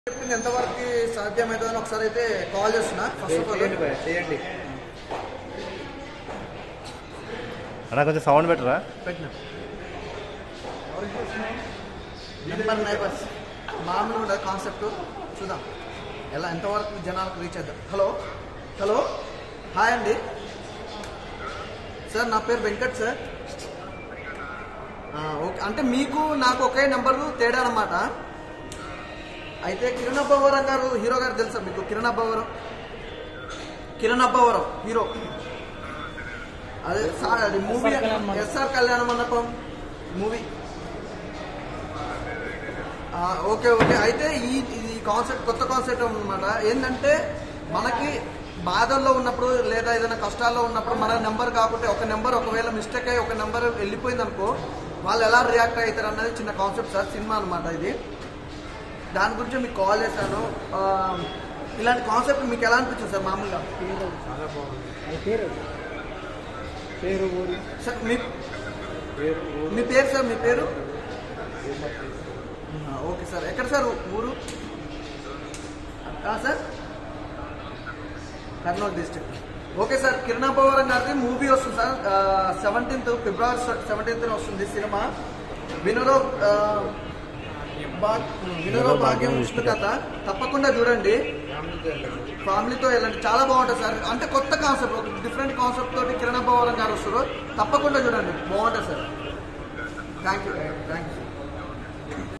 చెప్పింది ఎంతవరకు సాధ్యమవుతుందని ఒకసారి అయితే కాల్ చేస్తున్నా ఫస్ట్ ఆఫ్ ఆల్ చేయండి భయ్యా, చేయండి అన్నా కొంచెం సౌండ్ పెట్టరా పెట్టినా నెంబర్ నైబర్స్ మామూలు ఉండదు కాన్సెప్ట్ చూద్దాం ఎలా ఎంతవరకు జనాలకు రీచ్ అవుతాం హలో హలో హాయ్ అండి సార్ నా పేరు వెంకట్ సార్ ఆ, ఓకే అంటే మీకు నాకు ఒకే నెంబరు తేడా అనమాట అయితే కిరణ్ అబ్బవరం గారు హీరో గారు తెలుసా మీకు కిరణ్ అబ్బవరం కిరణ్ అబ్బవరం హీరో అదే సార్ అది movie S R Kalyana Mandapam movie ఆ, ఓకే ఓకే అయితే ఈ ఈ కాన్సెప్ట్ కొత్త కాన్సెప్ట్ అనమాట ఏంటంటే మనకి బాధల్లో ఉన్నప్పుడు లేదా ఏదైనా కష్టాల్లో ఉన్నప్పుడు మన నెంబర్ కాకుంటే ఒక నెంబర్ ఒకవేళ మిస్టేక్ అయ్యి ఒక నెంబర్ వెళ్ళిపోయింది అనుకో వాళ్ళు ఎలా రియాక్ట్ అవుతారు అన్నది చిన్న కాన్సెప్ట్ సార్ సినిమా అనమాట ఇది దాని గురించి మీకు కాల్ చేశాను ఆ, ఇలాంటి కాన్సెప్ట్ మీకు ఎలా అనిపించింది సార్ మామూలుగా చాలా బాగుంది అది పేరు పేరు ఊరు సార్ మీ పేరు ఊరు మీ పేరు సార్ మీ పేరు ఆ, ఓకే సార్ ఎక్కడ సార్ ఊరు ఆ, sir Kurnool district okay sir కిరణా పవరం గారిది మూవీ వస్తుంది సార్ సెవెంటీన్త్ ఫిబ్రవరి సెవెంటీన్త్ వస్తుంది సినిమా వినోద ఆ, భా- వినోద భాగ్యం విష్ణు కథ తప్పకుండా చూడండి ఫ్యామిలీతో వెళ్ళండి చాలా బాగుంటుంది సార్ అంటే కొత్త కాన్సెప్ట్ ఒక డిఫరెంట్ కాన్సెప్ట్ తోటి కిరణ్ పవరం గారు వస్తారు తప్పకుండా చూడండి బాగుంటుంది sir thank you thank you